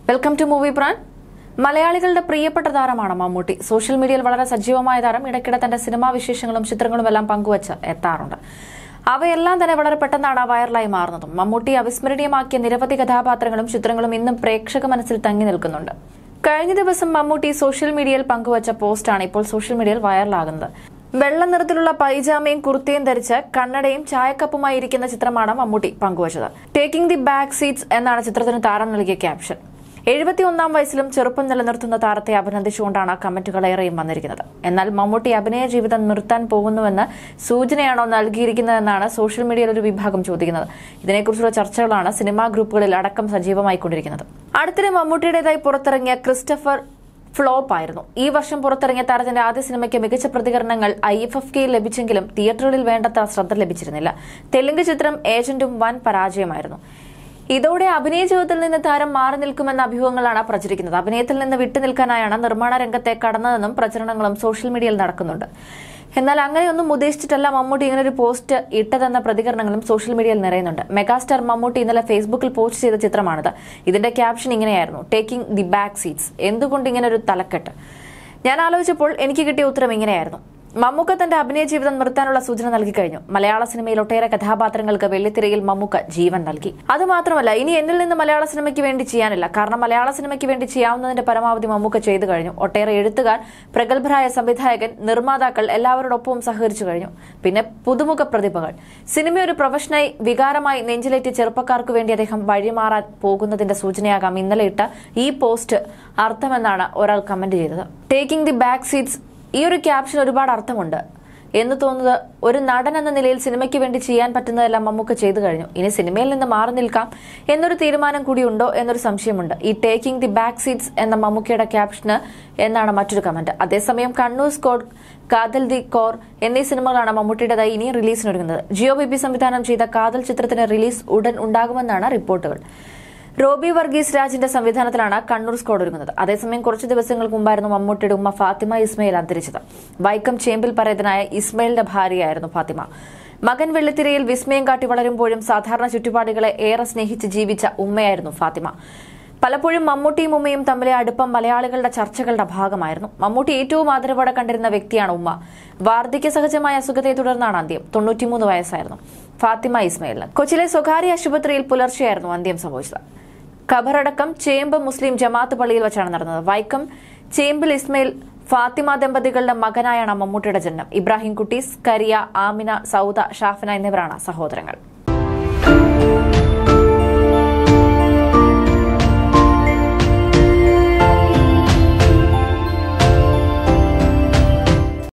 welcome to movie PRAN മലയാളികളുടെ പ്രിയപ്പെട്ട താരമാണ് മമ്മൂട്ടി സോഷ്യൽ മീഡിയയിൽ വളരെ സജീവമായ താരം ഇടയ്ക്കിടെ തന്റെ സിനിമാ വിശേഷങ്ങളും ചിത്രങ്ങളും എല്ലാം പങ്കുവച്ച് എത്താറുണ്ട് അവയെല്ലാം തന്നെ വളരെ പെട്ടെന്നാണ് വൈറലായി മാറുന്നതും മമ്മൂട്ടി അവിസ്മരണീയമാക്കിയ നിരവധി കഥാപാത്രങ്ങളും ചിത്രങ്ങളും ഇന്നും പ്രേക്ഷക മനസ്സിൽ തങ്ങി നിൽക്കുന്നുണ്ട് കഴിഞ്ഞ ദിവസം മമ്മൂട്ടി സോഷ്യൽ മീഡിയയിൽ പങ്കുവച്ച പോസ്റ്റാണ് ഇപ്പോൾ സോഷ്യൽ മീഡിയയിൽ വൈറലാകുന്നത് വെള്ള നിറത്തിലുള്ള പൈജാമയും കുർത്തിയും ധരിച്ച് കണ്ണടയും ചായക്കപ്പുമായി ഇരിക്കുന്ന ചിത്രമാണ് മമ്മൂട്ടി പങ്കുവച്ചത് ടേക്കിംഗ് ദി ബാക്ക് സീറ്റ്സ് എന്നാണ് ചിത്രത്തിന് താരം നൽകിയ ക്യാപ്ഷൻ എഴുപത്തിയൊന്നാം വയസ്സിലും ചെറുപ്പം നിലനിർത്തുന്ന താരത്തെ അഭിനന്ദിച്ചുകൊണ്ടാണ് കമന്റുകൾ ഏറെയും വന്നിരിക്കുന്നത് എന്നാൽ മമ്മൂട്ടി അഭിനയ ജീവിതം നിർത്താൻ പോകുന്നുവെന്ന് സൂചനയാണോ നൽകിയിരിക്കുന്നതെന്നാണ് സോഷ്യൽ മീഡിയയിൽ ഒരു വിഭാഗം ചോദിക്കുന്നത് ഇതിനെക്കുറിച്ചുള്ള ചർച്ചകളാണ് സിനിമാ ഗ്രൂപ്പുകളിൽ അടക്കം സജീവമായിക്കൊണ്ടിരിക്കുന്നത് അടുത്തിടെ മമ്മൂട്ടിയുടേതായി പുറത്തിറങ്ങിയ ക്രിസ്റ്റഫർ ഫ്ലോപ്പ് ആയിരുന്നു ഈ വർഷം പുറത്തിറങ്ങിയ താരത്തിന്റെ ആദ്യ സിനിമയ്ക്ക് മികച്ച പ്രതികരണങ്ങൾ ഐ എഫ് എഫ് കെയിൽ ലഭിച്ചെങ്കിലും തിയേറ്ററുകളിൽ വേണ്ടത്ര ശ്രദ്ധ ലഭിച്ചിരുന്നില്ല തെലുങ്ക് ചിത്രം ഏജന്റും വൻ പരാജയമായിരുന്നു ഇതോടെ അഭിനയ ജീവിതത്തിൽ നിന്ന് താരം മാറി നിൽക്കുമെന്ന അഭ്യൂഹങ്ങളാണ് പ്രചരിക്കുന്നത് അഭിനയത്തിൽ നിന്ന് വിട്ടുനിൽക്കാനായാണ് നിർമ്മാണ രംഗത്തെ കടന്നതെന്നും പ്രചരണങ്ങളും സോഷ്യൽ മീഡിയയിൽ നടക്കുന്നുണ്ട് എന്നാൽ അങ്ങനെയൊന്നും ഉദ്ദേശിച്ചിട്ടല്ല മമ്മൂട്ടി ഇങ്ങനെ ഒരു പോസ്റ്റ് ഇട്ടതെന്ന പ്രതികരണങ്ങളും സോഷ്യൽ മീഡിയയിൽ നിറയുന്നുണ്ട് മെഗാസ്റ്റാർ മമ്മൂട്ടി ഇന്നലെ ഫേസ്ബുക്കിൽ പോസ്റ്റ് ചെയ്ത ചിത്രമാണിത് ഇതിന്റെ ക്യാപ്ഷൻ ഇങ്ങനെയായിരുന്നു ടേക്കിംഗ് ദി ബാക്ക് സീറ്റ്സ് എന്തുകൊണ്ട് ഇങ്ങനെ ഒരു തലക്കെട്ട് ഞാൻ ആലോചിച്ചപ്പോൾ എനിക്ക് കിട്ടിയ ഉത്തരം ഇങ്ങനെയായിരുന്നു മമ്മൂക്ക തന്റെ അഭിനയ ജീവിതം നിർത്താനുള്ള സൂചന നൽകി കഴിഞ്ഞു മലയാള സിനിമയിൽ ഒട്ടേറെ കഥാപാത്രങ്ങൾക്ക് വെള്ളിത്തിരയിൽ മമ്മൂക്ക ജീവൻ നൽകി അത് മാത്രമല്ല ഇനി എന്നിൽ നിന്ന് മലയാള സിനിമയ്ക്ക് വേണ്ടി ചെയ്യാനില്ല കാരണം മലയാള സിനിമയ്ക്ക് വേണ്ടി ചെയ്യാവുന്നതിന്റെ പരമാവധി മമ്മൂക്ക ചെയ്തു കഴിഞ്ഞു ഒട്ടേറെ എഴുത്തുകാർ പ്രഗത്ഭരായ സംവിധായകൻ നിർമ്മാതാക്കൾ എല്ലാവരോടൊപ്പവും സഹകരിച്ചു കഴിഞ്ഞു പിന്നെ പുതുമുഖ പ്രതിഭകൾ സിനിമ ഒരു പ്രൊഫഷനായി വികാരമായി നെഞ്ചിലേറ്റി ചെറുപ്പക്കാർക്ക് വേണ്ടി അദ്ദേഹം വഴിമാറാൻ പോകുന്നതിന്റെ സൂചനയാകാം ഇന്നലെ ഇട്ട ഈ പോസ്റ്റ് അർത്ഥമെന്നാണ് ഒരാൾ കമന്റ് ചെയ്തത് ടേക്കിംഗ് ദി ബാക്ക് സീറ്റ്സ് ഈ ഒരു ക്യാപ്ഷൻ ഒരുപാട് അർത്ഥമുണ്ട് എന്ന് തോന്നുന്നത് ഒരു നടൻ എന്ന നിലയിൽ സിനിമയ്ക്ക് വേണ്ടി ചെയ്യാൻ പറ്റുന്നതെല്ലാം മമ്മൂക്ക ചെയ്തു കഴിഞ്ഞു ഇനി സിനിമയിൽ നിന്ന് മാറി നിൽക്കാം എന്നൊരു തീരുമാനം കൂടി ഉണ്ടോ എന്നൊരു സംശയമുണ്ട് ഈ ടേക്കിംഗ് ദി ബാക്ക് സീറ്റ്സ് എന്ന മമ്മൂക്കയുടെ ക്യാപ്ഷന് എന്നാണ് മറ്റൊരു കമന്റ് അതേസമയം Kannur squad Kaathal the core എന്നീ സിനിമകളാണ് മമ്മൂട്ടിയുടേതായി ഇനി റിലീസിനൊരുങ്ങുന്നത് ജിയോ ബിബി സംവിധാനം ചെയ്ത കാതൽ ചിത്രത്തിന് റിലീസ് ഉടൻ ഉണ്ടാകുമെന്നാണ് റിപ്പോർട്ടുകൾ റോബി വർഗീസ് രാജിന്റെ സംവിധാനത്തിലാണ് കണ്ണൂർ സ്ക്വാഡ് ഒരുങ്ങുന്നത് അതേസമയം കുറച്ച് ദിവസങ്ങൾക്ക് മുമ്പായിരുന്നു മമ്മൂട്ടിയുടെ ഉമ്മ ഫാത്തിമ ഇസ്മയിൽ അന്തരിച്ചത് വൈക്കം ചേമ്പിൽ പറയതനായ ഇസ്മയിലിന്റെ ഭാര്യയായിരുന്നു ഫാത്തിമ മകൻ വെള്ളിത്തിരയിൽ വിസ്മയം കാട്ടി വളരുമ്പോഴും സാധാരണ ചുറ്റുപാടുകളെ ഏറെ സ്നേഹിച്ച് ജീവിച്ച ഉമ്മയായിരുന്നു ഫാത്തിമ പലപ്പോഴും മമ്മൂട്ടിയും ഉമ്മയും തമ്മിലെ അടുപ്പം മലയാളികളുടെ ചർച്ചകളുടെ ഭാഗമായിരുന്നു മമ്മൂട്ടി ഏറ്റവും ആദരവോടെ കണ്ടിരുന്ന വ്യക്തിയാണ് ഉമ്മ വാർദ്ധക്യ സഹജമായ അസുഖത്തെ തുടർന്നാണ് അന്ത്യം തൊണ്ണൂറ്റിമൂന്ന് വയസ്സായിരുന്നു ഫാത്തിമ ഇസ്മയിലിന് കൊച്ചിയിലെ സ്വകാര്യ ആശുപത്രിയിൽ പുലർച്ചെയായിരുന്നു അന്ത്യം സംഭവിച്ചത് ഖബറടക്കം ചേമ്പ് മുസ്ലിം ജമാഅത്ത് പള്ളിയിൽ വെച്ചാണ് നടന്നത് വൈക്കം ചേമ്പിൽ ഇസ്മയിൽ ഫാത്തിമ ദമ്പതികളുടെ മകനായാണ് മമ്മൂട്ടിയുടെ ജന്മം ഇബ്രാഹിം കുട്ടീസ് കരിയ ആമിന സൌദ ഷാഫിന എന്നിവരാണ് സഹോദരങ്ങൾ